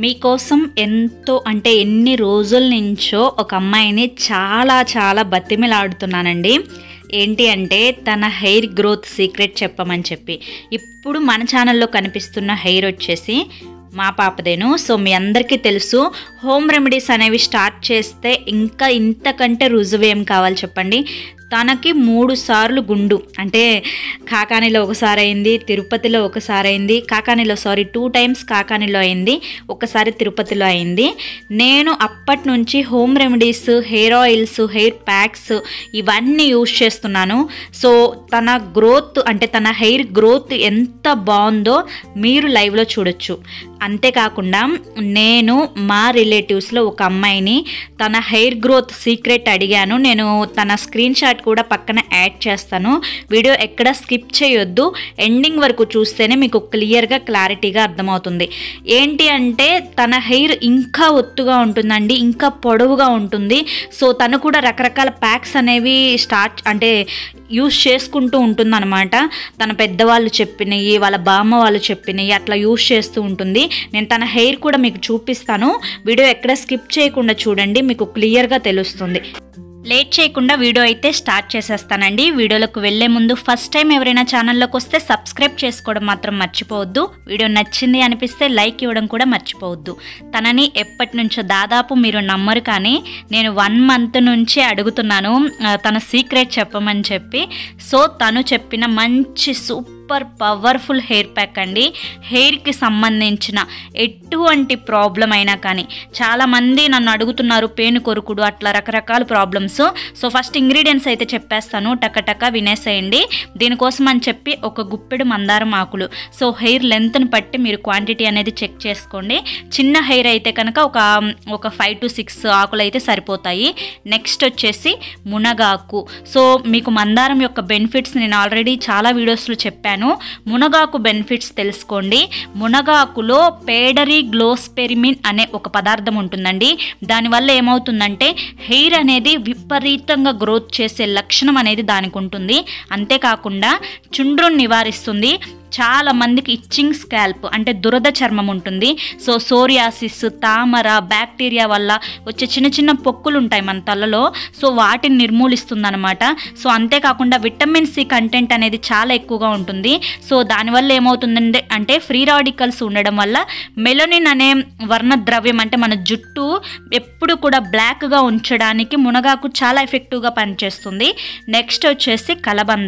మీకోసం ఎంతో అంటే ఎన్ని రోజుల నుంచో ఒక అమ్మాయిని చాలా చాలా బతిమిలాడుతున్నానండి ఏంటి అంటే తన హెయిర్ గ్రోత్ సీక్రెట్ చెప్పమని చెప్పి ఇప్పుడు మన ఛానల్లో కనిపిస్తున్న హెయిర్ వచ్చేసి మా పాపదేను సో మీ అందరికీ తెలుసు హోమ్ రెమెడీస్ అనేవి స్టార్ట్ చేస్తే ఇంకా ఇంతకంటే రుజువు ఏం కావాలి చెప్పండి తనకి మూడు సార్లు గుండు అంటే కాకానిలో ఒకసారి అయింది తిరుపతిలో ఒకసారి అయింది కాకానిలో సారీ టూ టైమ్స్ కాకానిలో అయింది ఒకసారి తిరుపతిలో అయింది నేను అప్పటి నుంచి home remedies hair oils hair packs ఇవన్నీ యూజ్ చేస్తున్నాను సో తన గ్రోత్ అంటే తన హెయిర్ గ్రోత్ ఎంత బాగుందో మీరు లైవ్లో చూడొచ్చు అంతేకాకుండా నేను మా రిలేటివ్స్లో ఒక అమ్మాయిని తన హెయిర్ గ్రోత్ సీక్రెట్ అడిగాను నేను తన స్క్రీన్ షాట్ కూడా పక్కన యాడ్ చేస్తాను వీడియో ఎక్కడ స్కిప్ చేయొద్దు ఎండింగ్ వరకు చూస్తేనే మీకు క్లియర్గా క్లారిటీగా అర్థమవుతుంది ఏంటి అంటే తన హెయిర్ ఇంకా ఒత్తుగా ఉంటుందండి ఇంకా పొడవుగా ఉంటుంది సో తను కూడా రకరకాల ప్యాక్స్ అనేవి స్టార్ట్ అంటే యూస్ చేసుకుంటూ ఉంటుందన్నమాట తన పెద్దవాళ్ళు చెప్పినవి వాళ్ళ బామ్మ వాళ్ళు చెప్పినవి అట్లా యూస్ చేస్తూ ఉంటుంది నేను తన హెయిర్ కూడా మీకు చూపిస్తాను వీడియో ఎక్కడ స్కిప్ చేయకుండా చూడండి మీకు క్లియర్గా తెలుస్తుంది లేట్ చేయకుండా వీడియో అయితే స్టార్ట్ చేసేస్తానండి వీడియోలోకి వెళ్ళే ముందు ఫస్ట్ టైం ఎవరైనా ఛానల్లోకి వస్తే సబ్స్క్రైబ్ చేసుకోవడం మాత్రం మర్చిపోవద్దు వీడియో నచ్చింది అనిపిస్తే లైక్ ఇవ్వడం కూడా మర్చిపోవద్దు తనని ఎప్పటి నుంచో దాదాపు మీరు నమ్మరు కానీ నేను వన్ మంత్ నుంచి అడుగుతున్నాను ఆ, తన సీక్రెట్ చెప్పమని చెప్పి సో తను చెప్పిన మంచి సూపర్ పవర్ఫుల్ హెయిర్ ప్యాక్ అండి హెయిర్కి సంబంధించిన ఎటువంటి ప్రాబ్లం అయినా కానీ చాలామంది నన్ను అడుగుతున్నారు పేను కొరుకుడు అట్లా రకరకాల ప్రాబ్లమ్స్ సో ఫస్ట్ ఇంగ్రీడియంట్స్ అయితే చెప్పేస్తాను టక వినేసేయండి దీనికోసం అని చెప్పి ఒక గుప్పెడు మందారం ఆకులు సో హెయిర్ లెంత్ని బట్టి మీరు క్వాంటిటీ అనేది చెక్ చేసుకోండి చిన్న హెయిర్ అయితే కనుక ఒక ఒక ఫైవ్ టు సిక్స్ ఆకులు అయితే సరిపోతాయి నెక్స్ట్ వచ్చేసి మునగాకు సో మీకు మందారం యొక్క బెనిఫిట్స్ నేను ఆల్రెడీ చాలా వీడియోస్లో చెప్పాను మునగాకు బెనిఫిట్స్ తెలుసుకోండి మునగాకులో పేడరీ గ్లోస్పెరిమిన్ అనే ఒక పదార్థం ఉంటుందండి దానివల్ల ఏమవుతుందంటే హెయిర్ అనేది విపరీతంగా గ్రోత్ చేసే లక్షణం అనేది దానికి ఉంటుంది అంతేకాకుండా చుండ్రుని నివారిస్తుంది చాలా మందికి ఇచ్చింగ్ స్కాల్ప్ అంటే దురద చర్మం ఉంటుంది సో సోరియాసిస్ తామర బ్యాక్టీరియా వల్ల వచ్చే చిన్న చిన్న పొక్కులు ఉంటాయి మన తలలో సో వాటిని నిర్మూలిస్తుంది అనమాట సో అంతేకాకుండా విటమిన్ సి కంటెంట్ అనేది చాలా ఎక్కువగా ఉంటుంది సో దానివల్ల ఏమవుతుందంటే అంటే ఫ్రీ రాడికల్స్ ఉండడం వల్ల మెలనిన్ అనే వర్ణ ద్రవ్యం అంటే మన జుట్టు ఎప్పుడు కూడా బ్లాక్గా ఉంచడానికి మునగాకు చాలా ఎఫెక్టివ్గా పనిచేస్తుంది నెక్స్ట్ వచ్చేసి కలబంద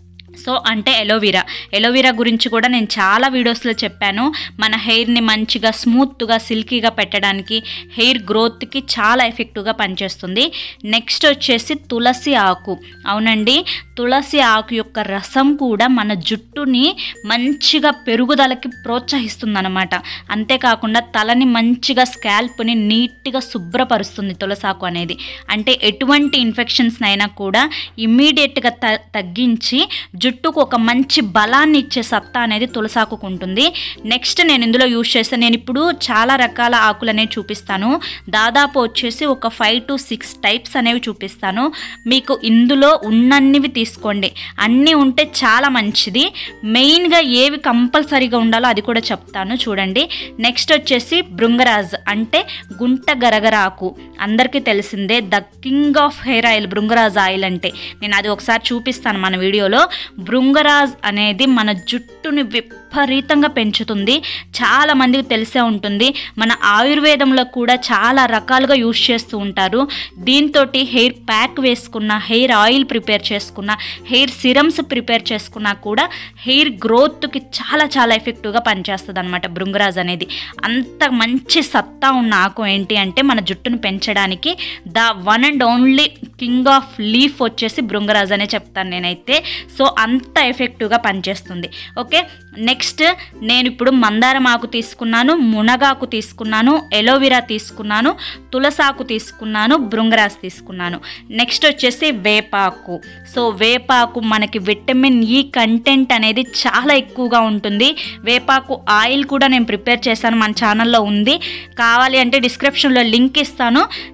సో అంటే ఎలోవీరా ఎలోవీరా గురించి కూడా నేను చాలా వీడియోస్లో చెప్పాను మన హెయిర్ని మంచిగా స్మూత్గా సిల్కీగా పెట్టడానికి హెయిర్ గ్రోత్కి చాలా ఎఫెక్టివ్గా పనిచేస్తుంది నెక్స్ట్ వచ్చేసి తులసి ఆకు అవునండి తులసి ఆకు యొక్క రసం కూడా మన జుట్టుని మంచిగా పెరుగుదలకి ప్రోత్సహిస్తుంది అనమాట అంతేకాకుండా తలని మంచిగా స్కాల్ప్ని నీట్గా శుభ్రపరుస్తుంది తులసాకు అనేది అంటే ఎటువంటి ఇన్ఫెక్షన్స్ అయినా కూడా ఇమ్మీడియట్గా త తగ్గించి జుట్టుకు ఒక మంచి బలాన్ని ఇచ్చే సత్తా అనేది తులసాకుకు ఉంటుంది నెక్స్ట్ నేను ఇందులో యూజ్ చేస్తే నేను ఇప్పుడు చాలా రకాల ఆకులు అనేవి చూపిస్తాను దాదాపు వచ్చేసి ఒక ఫైవ్ టు సిక్స్ టైప్స్ అనేవి చూపిస్తాను మీకు ఇందులో ఉన్నన్నివి తీసుకోండి అన్నీ ఉంటే చాలా మంచిది మెయిన్గా ఏవి కంపల్సరీగా ఉండాలో అది కూడా చెప్తాను చూడండి నెక్స్ట్ వచ్చేసి భృంగరాజ్ అంటే గుంట గరగర ఆకు అందరికీ తెలిసిందే the king of hair oil bhringraj oil అంటే నేను అది ఒకసారి చూపిస్తాను మన వీడియోలో భృంగరాజ్ అనేది మన జుట్టుని విపరీతంగా పెంచుతుంది చాలా మందికి తెలిసే ఉంటుంది మన ఆయుర్వేదంలో కూడా చాలా రకాలుగా యూజ్ చేస్తూ ఉంటారు దీంతో హెయిర్ ప్యాక్ వేసుకున్న హెయిర్ ఆయిల్ ప్రిపేర్ చేసుకున్న హెయిర్ సిరమ్స్ ప్రిపేర్ చేసుకున్నా కూడా హెయిర్ గ్రోత్కి చాలా చాలా ఎఫెక్టివ్గా పనిచేస్తుంది అనమాట భృంగరాజ్ అనేది అంత మంచి సత్తా ఉన్న ఆకు ఏంటి అంటే మన జుట్టును పెంచడానికి the one and only king of leaf వచ్చేసి భృంగరాజ్ అనే చెప్తాను నేనైతే సో అంత ఎఫెక్టివ్గా పనిచేస్తుంది ఓకే నెక్స్ట్ నేను ఇప్పుడు మందారం ఆకు తీసుకున్నాను మునగాకు తీసుకున్నాను ఎలోవెరా తీసుకున్నాను తులసాకు తీసుకున్నాను భృంగరాజ్ తీసుకున్నాను నెక్స్ట్ వచ్చేసి వేపాకు సో వేపాకు మనకి విటమిన్ ఈ కంటెంట్ అనేది చాలా ఎక్కువగా ఉంటుంది వేపాకు ఆయిల్ కూడా నేను ప్రిపేర్ చేశాను మన ఛానల్లో ఉంది కావాలి అంటే డిస్క్రిప్షన్లో లింక్ ఇస్తాను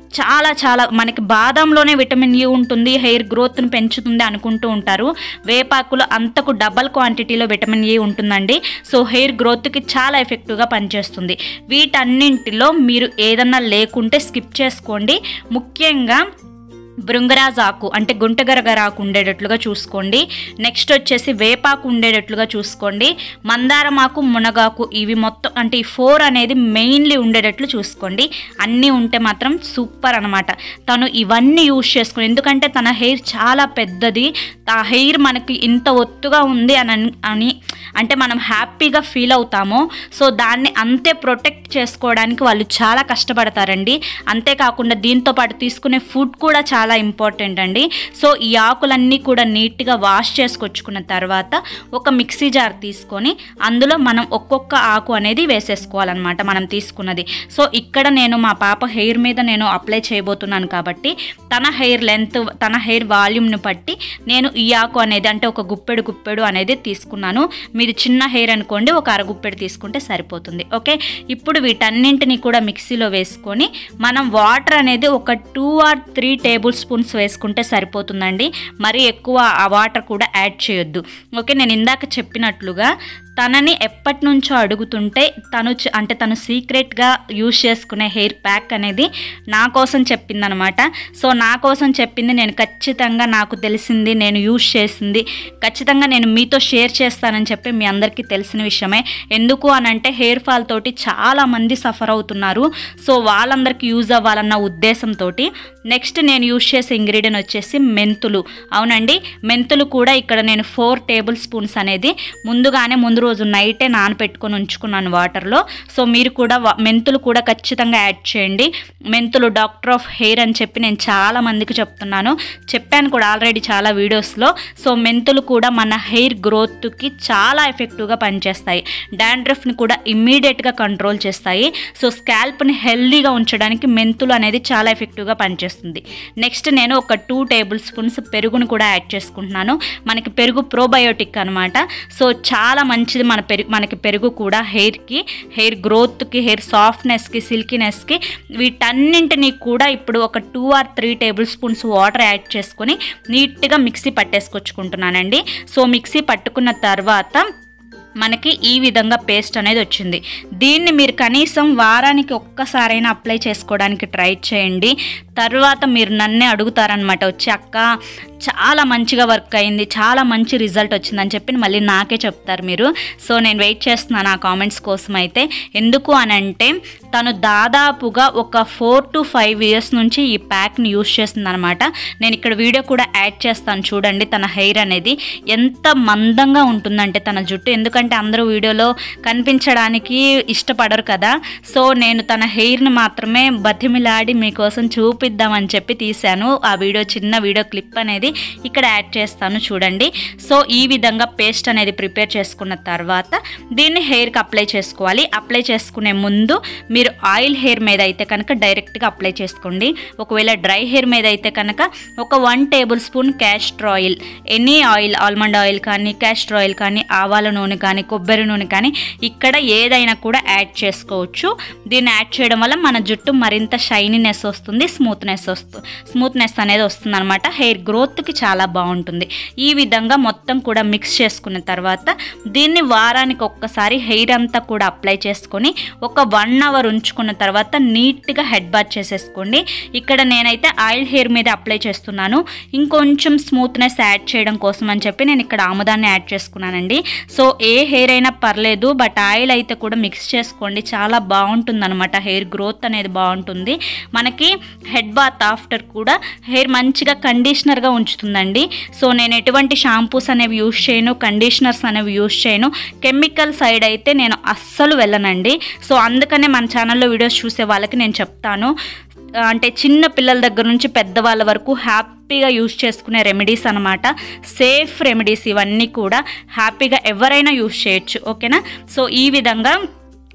చాలా చాలా మనకి బాదంలోనే విటమిన్ ఈ ఉంటుంది హెయిర్ గ్రోత్ని పెంచుతుంది అనుకుంటూ ఉంటారు వేపాకులో అంతకు డబల్ క్వాంటిటీలో విటమిన్ ఈ ఉంటుందండి సో హెయిర్ గ్రోత్కి చాలా ఎఫెక్టివ్గా పనిచేస్తుంది వీటన్నింటిలో మీరు ఏదన్నా లేకుంటే స్కిప్ చేసుకోండి ముఖ్యంగా భృంగరాజ్ ఆకు అంటే గుంటగరగరాకు ఉండేటట్లుగా చూసుకోండి నెక్స్ట్ వచ్చేసి వేపాకు ఉండేటట్లుగా చూసుకోండి మందారం ఆకు మునగాకు ఇవి మొత్తం అంటే ఈ ఫోర్ అనేది మెయిన్లీ ఉండేటట్లు చూసుకోండి అన్నీ ఉంటే మాత్రం సూపర్ అనమాట తను ఇవన్నీ యూజ్ చేసుకుని ఎందుకంటే తన హెయిర్ చాలా పెద్దది ఆ హెయిర్ మనకి ఇంత ఒత్తుగా ఉంది అని అన్- అని అంటే మనం హ్యాపీగా ఫీల్ అవుతామో సో దాన్ని అంతే ప్రొటెక్ట్ చేసుకోవడానికి వాళ్ళు చాలా కష్టపడతారండి అంతేకాకుండా దీంతో పాటు తీసుకునే ఫుడ్ కూడా చాలా ఇంపార్టెంట్ అండి సో ఈ ఆకులన్నీ కూడా నీట్గా వాష్ చేసుకొచ్చుకున్న తర్వాత ఒక మిక్సీ జార్ తీసుకొని అందులో మనం ఒక్కొక్క ఆకు అనేది వేసేసుకోవాలన్నమాట మనం తీసుకున్నది సో ఇక్కడ నేను మా పాప హెయిర్ మీద నేను అప్లై చేయబోతున్నాను కాబట్టి తన హెయిర్ లెంత్ తన హెయిర్ వాల్యూమ్ని బట్టి నేను ఈ ఆకు అనేది అంటే ఒక గుప్పెడు గుప్పెడు అనేది తీసుకున్నాను మీది చిన్న హెయిర్ అనుకోండి ఒక అరగుప్పెడు తీసుకుంటే సరిపోతుంది ఓకే ఇప్పుడు వీటన్నింటినీ కూడా మిక్సీలో వేసుకొని మనం వాటర్ అనేది ఒక two or three tablespoons వేసుకుంటే సరిపోతుందండి మరీ ఎక్కువ ఆ వాటర్ కూడా యాడ్ చేయొద్దు ఓకే నేను ఇందాక చెప్పినట్లుగా తనని ఎప్పటి నుంచో అడుగుతుంటే తను చ- అంటే తను సీక్రెట్గా యూజ్ చేసుకునే హెయిర్ ప్యాక్ అనేది నా కోసం చెప్పిందనమాట సో నా కోసం చెప్పింది నేను ఖచ్చితంగా నాకు తెలిసింది నేను యూజ్ చేసింది ఖచ్చితంగా నేను మీతో షేర్ చేస్తానని చెప్పి మీ అందరికీ తెలిసిన విషయమే ఎందుకు అని అంటే హెయిర్ ఫాల్ తోటి చాలా మంది సఫర్ అవుతున్నారు సో వాళ్ళందరికీ యూజ్ అవ్వాలన్న ఉద్దేశంతో నెక్స్ట్ నేను యూజ్ చేసే ఇంగ్రీడియంట్ వచ్చేసి మెంతులు అవునండి మెంతులు కూడా ఇక్కడ నేను ఫోర్ టేబుల్ స్పూన్స్ అనేది ముందుగానే ముందు రోజు నైటే నానబెట్టుకొని ఉంచుకున్నాను వాటర్లో సో మీరు కూడా వా- మెంతులు కూడా ఖచ్చితంగా యాడ్ చేయండి మెంతులు డాక్టర్ ఆఫ్ హెయిర్ అని చెప్పి నేను చాలా మందికి చెప్తున్నాను చెప్పాను కూడా ఆల్రెడీ చాలా వీడియోస్లో సో మెంతులు కూడా మన హెయిర్ గ్రోత్కి చాలా ఎఫెక్టివ్గా పనిచేస్తాయి డాండ్రఫ్ని కూడా ఇమ్మీడియట్గా కంట్రోల్ చేస్తాయి సో స్కాల్ప్ని హెల్దీగా ఉంచడానికి మెంతులు అనేది చాలా ఎఫెక్టివ్గా పనిచేస్తుంది నెక్స్ట్ నేను ఒక టూ టేబుల్ స్పూన్స్ పెరుగును కూడా యాడ్ చేసుకుంటున్నాను మనకి పెరుగు ప్రోబయోటిక్ అనమాట సో చాలా మంచిది మన పెరుగు మనకి పెరుగు కూడా హెయిర్కి హెయిర్ గ్రోత్కి హెయిర్ సాఫ్ట్నెస్కి సిల్కీనెస్కి వీటన్నింటినీ కూడా ఇప్పుడు ఒక two or three tablespoons water add చేసుకొని నీట్గా మిక్సీ పట్టేసుకొచ్చుకుంటున్నానండి సో మిక్సీ పట్టుకున్న తర్వాత మనకి ఈ విధంగా పేస్ట్ అనేది వచ్చింది దీన్ని మీరు కనీసం వారానికి ఒక్కసారైనా అప్లై చేసుకోవడానికి ట్రై చేయండి తర్వాత మీరు నన్నే అడుగుతారనమాట వచ్చి అక్క చాలా మంచిగా వర్క్ అయింది చాలా మంచి రిజల్ట్ వచ్చిందని చెప్పి మళ్ళీ నాకే చెప్తారు మీరు సో నేను వెయిట్ చేస్తున్నాను ఆ కామెంట్స్ కోసం అయితే ఎందుకు అని అంటే తను దాదాపుగా ఒక ఫోర్ టు ఫైవ్ ఇయర్స్ నుంచి ఈ ప్యాక్ని యూస్ చేస్తుందన్నమాట నేను ఇక్కడ వీడియో కూడా యాడ్ చేస్తాను చూడండి తన హెయిర్ అనేది ఎంత మందంగా ఉంటుందంటే తన జుట్టు ఎందుకంటే అందరూ వీడియోలో కనిపించడానికి ఇష్టపడరు కదా సో నేను తన హెయిర్ని మాత్రమే బతిమిలాడి మీకోసం చూపిద్దామని చెప్పి తీశాను ఆ వీడియో చిన్న వీడియో క్లిప్ అనేది ఇక్కడ యాడ్ చేస్తాను చూడండి సో ఈ విధంగా పేస్ట్ అనేది ప్రిపేర్ చేసుకున్న తర్వాత దీన్ని హెయిర్కి అప్లై చేసుకోవాలి అప్లై చేసుకునే ముందు మీరు ఆయిల్ హెయిర్ మీద అయితే కనుక డైరెక్ట్గా అప్లై చేసుకోండి ఒకవేళ డ్రై హెయిర్ మీద అయితే కనుక ఒక one tablespoon castor oil any oil almond oil కానీ క్యాస్టర్ ఆయిల్ కానీ ఆవాల నూనె కానీ కొబ్బరి నూనె కానీ ఇక్కడ ఏదైనా కూడా యాడ్ చేసుకోవచ్చు దీన్ని యాడ్ చేయడం వల్ల మన జుట్టు మరింత షైనీనెస్ వస్తుంది స్మూత్నెస్ వస్తుంది స్మూత్నెస్ అనేది వస్తుంది అనమాట హెయిర్ గ్రోత్కి చాలా బాగుంటుంది ఈ విధంగా మొత్తం కూడా మిక్స్ చేసుకున్న తర్వాత దీన్ని వారానికి ఒక్కసారి హెయిర్ అంతా కూడా అప్లై చేసుకొని ఒక వన్ అవర్ ఉంచుకున్న తర్వాత నీట్గా హెడ్ బాత్ చేసేసుకోండి ఇక్కడ నేనైతే ఆయిల్ హెయిర్ మీద అప్లై చేస్తున్నాను ఇంకొంచెం స్మూత్నెస్ యాడ్ చేయడం కోసం అని చెప్పి నేను ఇక్కడ ఆముదాన్ని యాడ్ చేసుకున్నానండి సో ఏ హెయిర్ అయినా పర్లేదు బట్ ఆయిల్ అయితే కూడా మిక్స్ చేసుకోండి చాలా బాగుంటుంది అనమాట హెయిర్ గ్రోత్ అనేది బాగుంటుంది మనకి హెడ్ బాత్ ఆఫ్టర్ కూడా హెయిర్ మంచిగా కండిషనర్గా ఉంచుతుందండి సో నేను ఎటువంటి షాంపూస్ అనేవి యూస్ చేయను కండిషనర్స్ అనేవి యూస్ చేయను కెమికల్ సైడ్ అయితే నేను అస్సలు వెళ్ళనండి సో అందుకనే మన ఛానల్లో వీడియోస్ చూసే వాళ్ళకి నేను చెప్తాను అంటే చిన్న పిల్లల దగ్గర నుంచి పెద్దవాళ్ళ వరకు హ్యాపీగా యూస్ చేసుకునే రెమెడీస్ అనమాట సేఫ్ రెమెడీస్ ఇవన్నీ కూడా హ్యాపీగా ఎవరైనా యూస్ చేయొచ్చు ఓకేనా సో ఈ విధంగా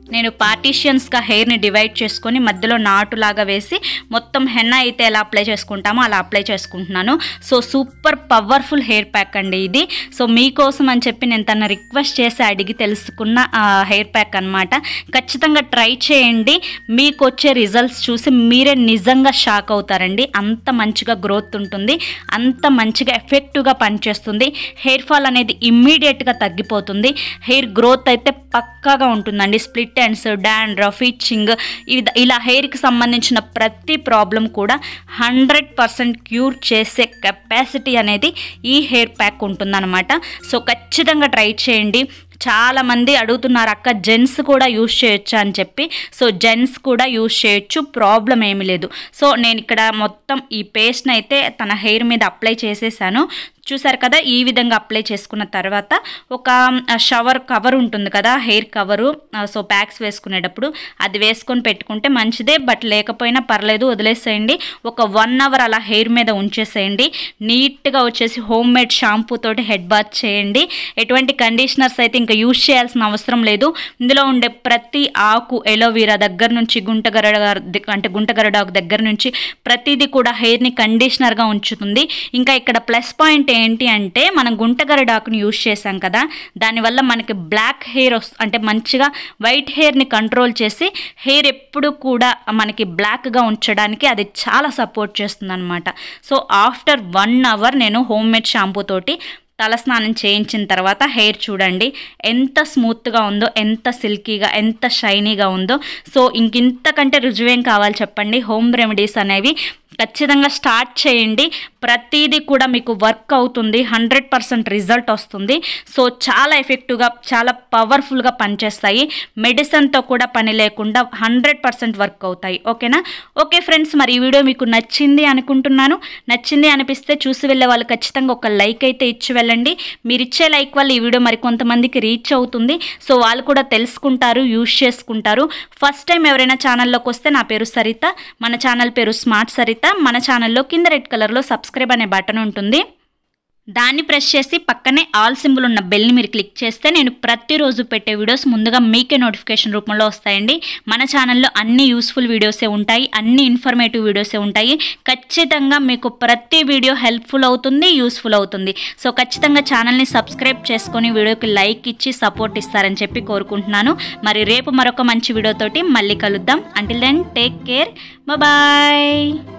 నేను పార్టీషియన్స్గా హెయిర్ని డివైడ్ చేసుకొని మధ్యలో నాటులాగా వేసి మొత్తం హెన్న అయితే ఎలా అప్లై చేసుకుంటామో అలా అప్లై చేసుకుంటున్నాను so super powerful hair pack అండి ఇది సో మీకోసం అని చెప్పి నేను తన రిక్వెస్ట్ చేసి అడిగి తెలుసుకున్న హెయిర్ ప్యాక్ అనమాట ఖచ్చితంగా ట్రై చేయండి మీకు వచ్చే రిజల్ట్స్ చూసి మీరే నిజంగా షాక్ అవుతారండి అంత మంచిగా గ్రోత్ ఉంటుంది అంత మంచిగా ఎఫెక్టివ్గా పనిచేస్తుంది హెయిర్ ఫాల్ అనేది ఇమ్మీడియట్గా తగ్గిపోతుంది హెయిర్ గ్రోత్ అయితే పక్కాగా ఉంటుందండి స్ప్లిట్ ఎండ్స్ డాండ్రఫ్ ఇచ్చింగ్ ఇలా హెయిర్కి సంబంధించిన ప్రతి ప్రాబ్లం కూడా హండ్రెడ్ పర్సెంట్ క్యూర్ చేసే కెపాసిటీ అనేది ఈ హెయిర్ ప్యాక్ ఉంటుందన్నమాట సో ఖచ్చితంగా ట్రై చేయండి చాలా మంది అడుగుతున్నారు అక్క జెంట్స్ కూడా యూస్ చేయొచ్చా అని చెప్పి సో జెంట్స్ కూడా యూస్ చేయొచ్చు ప్రాబ్లం ఏమీ లేదు సో నేను ఇక్కడ మొత్తం ఈ పేస్ట్ని అయితే తన హెయిర్ మీద అప్లై చేసేసాను చూసారు కదా ఈ విధంగా అప్లై చేసుకున్న తర్వాత ఒక షవర్ కవర్ ఉంటుంది కదా హెయిర్ కవరు సో ప్యాక్స్ వేసుకునేటప్పుడు అది వేసుకొని పెట్టుకుంటే మంచిదే బట్ లేకపోయినా పర్లేదు వదిలేసేయండి ఒక వన్ అవర్ అలా హెయిర్ మీద ఉంచేసేయండి నీట్గా వచ్చేసి హోమ్ మేడ్ షాంపూ తోటి హెడ్ బాత్ చేయండి ఎటువంటి కండిషనర్స్ అయితే ఇంకా యూజ్ చేయాల్సిన అవసరం లేదు ఇందులో ఉండే ప్రతి ఆకు ఎలోవీరా దగ్గర నుంచి గుంటగరడ అంటే గుంటగరడాకు దగ్గర నుంచి ప్రతిదీ కూడా హెయిర్ని కండిషనర్గా ఉంచుతుంది ఇంకా ఇక్కడ ప్లస్ పాయింట్ ఏంటి అంటే మనం గుంటగరడాకుని యూజ్ చేసాం కదా దానివల్ల మనకి బ్లాక్ హెయిర్ వస్తు అంటే మంచిగా వైట్ హెయిర్ని కంట్రోల్ చేసి హెయిర్ ఎప్పుడు కూడా మనకి బ్లాక్గా ఉంచడానికి అది చాలా సపోర్ట్ చేస్తుంది అనమాట సో ఆఫ్టర్ వన్ అవర్ నేను హోమ్ మేడ్ షాంపూ తోటి తలస్నానం చేయించిన తర్వాత హెయిర్ చూడండి ఎంత స్మూత్గా ఉందో ఎంత సిల్కీగా ఎంత షైనీగా ఉందో సో ఇంకింతకంటే రుజువేం కావాలి చెప్పండి హోమ్ రెమెడీస్ అనేవి ఖచ్చితంగా స్టార్ట్ చేయండి ప్రతిదీ కూడా మీకు వర్క్ అవుతుంది హండ్రెడ్ పర్సెంట్ రిజల్ట్ వస్తుంది సో చాలా ఎఫెక్టివ్గా చాలా పవర్ఫుల్గా పనిచేస్తాయి మెడిసిన్తో కూడా పని లేకుండా హండ్రెడ్ పర్సెంట్ వర్క్ అవుతాయి ఓకేనా ఓకే ఫ్రెండ్స్ మరి ఈ వీడియో మీకు నచ్చింది అనుకుంటున్నాను నచ్చింది అనిపిస్తే చూసి వెళ్ళే వాళ్ళు ఖచ్చితంగా ఒక లైక్ అయితే ఇచ్చి వెళ్ళండి మీరు ఇచ్చే లైక్ వల్ల ఈ వీడియో మరి కొంతమందికి రీచ్ అవుతుంది సో వాళ్ళు కూడా తెలుసుకుంటారు యూజ్ చేసుకుంటారు ఫస్ట్ టైం ఎవరైనా ఛానల్లోకి వస్తే నా పేరు సరిత మన ఛానల్ పేరు స్మార్ట్ సరిత మన ఛానల్లో కింద రెడ్ కలర్లో సబ్స్క్రైబ్ అనే బటన్ ఉంటుంది దాన్ని ప్రెస్ చేసి పక్కనే ఆల్ సింబల్ ఉన్న బెల్ని మీరు క్లిక్ చేస్తే నేను ప్రతిరోజు పెట్టే వీడియోస్ ముందుగా మీకే నోటిఫికేషన్ రూపంలో వస్తాయండి మన ఛానల్లో అన్ని యూస్ఫుల్ వీడియోసే ఉంటాయి అన్ని ఇన్ఫర్మేటివ్ వీడియోసే ఉంటాయి ఖచ్చితంగా మీకు ప్రతి వీడియో హెల్ప్ఫుల్ అవుతుంది యూస్ఫుల్ అవుతుంది సో ఖచ్చితంగా ఛానల్ని సబ్స్క్రైబ్ చేసుకొని వీడియోకి లైక్ ఇచ్చి సపోర్ట్ ఇస్తారని చెప్పి కోరుకుంటున్నాను మరి రేపు మరొక మంచి వీడియోతోటి మళ్ళీ కలుద్దాం until then take care bye